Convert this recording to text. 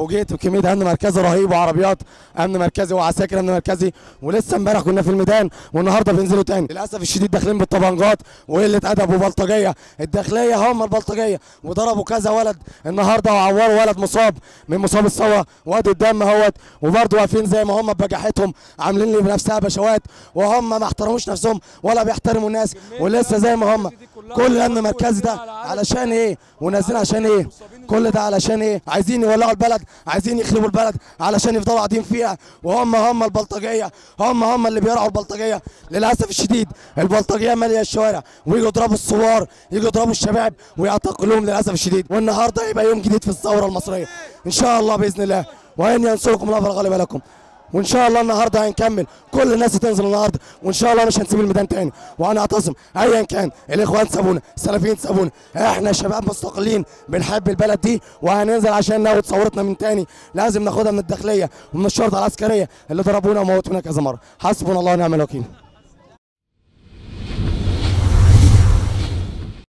فوجئت بكميه امن مركزي رهيب وعربيات امن مركزي وعساكر امن مركزي ولسه امبارح كنا في الميدان والنهارده بينزلوا تاني للاسف الشديد داخلين بالطبنجات وقله ادب وبلطجيه الداخليه هم البلطجيه وضربوا كذا ولد النهارده وعوروا ولد مصاب من مصاب الثوره وادي الدم اهوت وبرضه واقفين زي ما هم بجاحتهم عاملين لي بنفسها بشوات وهم ما احترموش نفسهم ولا بيحترموا الناس ولسه زي ما هم كل الامن المركزي ده علشان ايه ونازلين عشان ايه كل ده علشان ايه عايزين يولعوا البلد عايزين يخربوا البلد علشان يفضلوا قاعدين فيها وهم هم البلطجيه هم هم اللي بيرعوا البلطجيه للاسف الشديد البلطجيه ماليه الشوارع ويجوا يضربوا الثوار يجوا يضربوا الشباب ويعتقلوهم للاسف الشديد والنهارده يبقى يوم جديد في الثوره المصريه ان شاء الله باذن الله وان ينصركم الله فلا غالب لكم وان شاء الله النهارده هنكمل كل الناس هتنزل النهارده وان شاء الله مش هنسيب الميدان تاني وانا اعتصم ايا كان الاخوان سابونا السلفيين سابونا احنا شباب مستقلين بنحب البلد دي وهننزل عشان ناخد ثورتنا من تاني لازم ناخدها من الداخليه ومن الشرطه العسكريه اللي ضربونا وموتونا كذا مره حسبنا الله ونعم الوكيل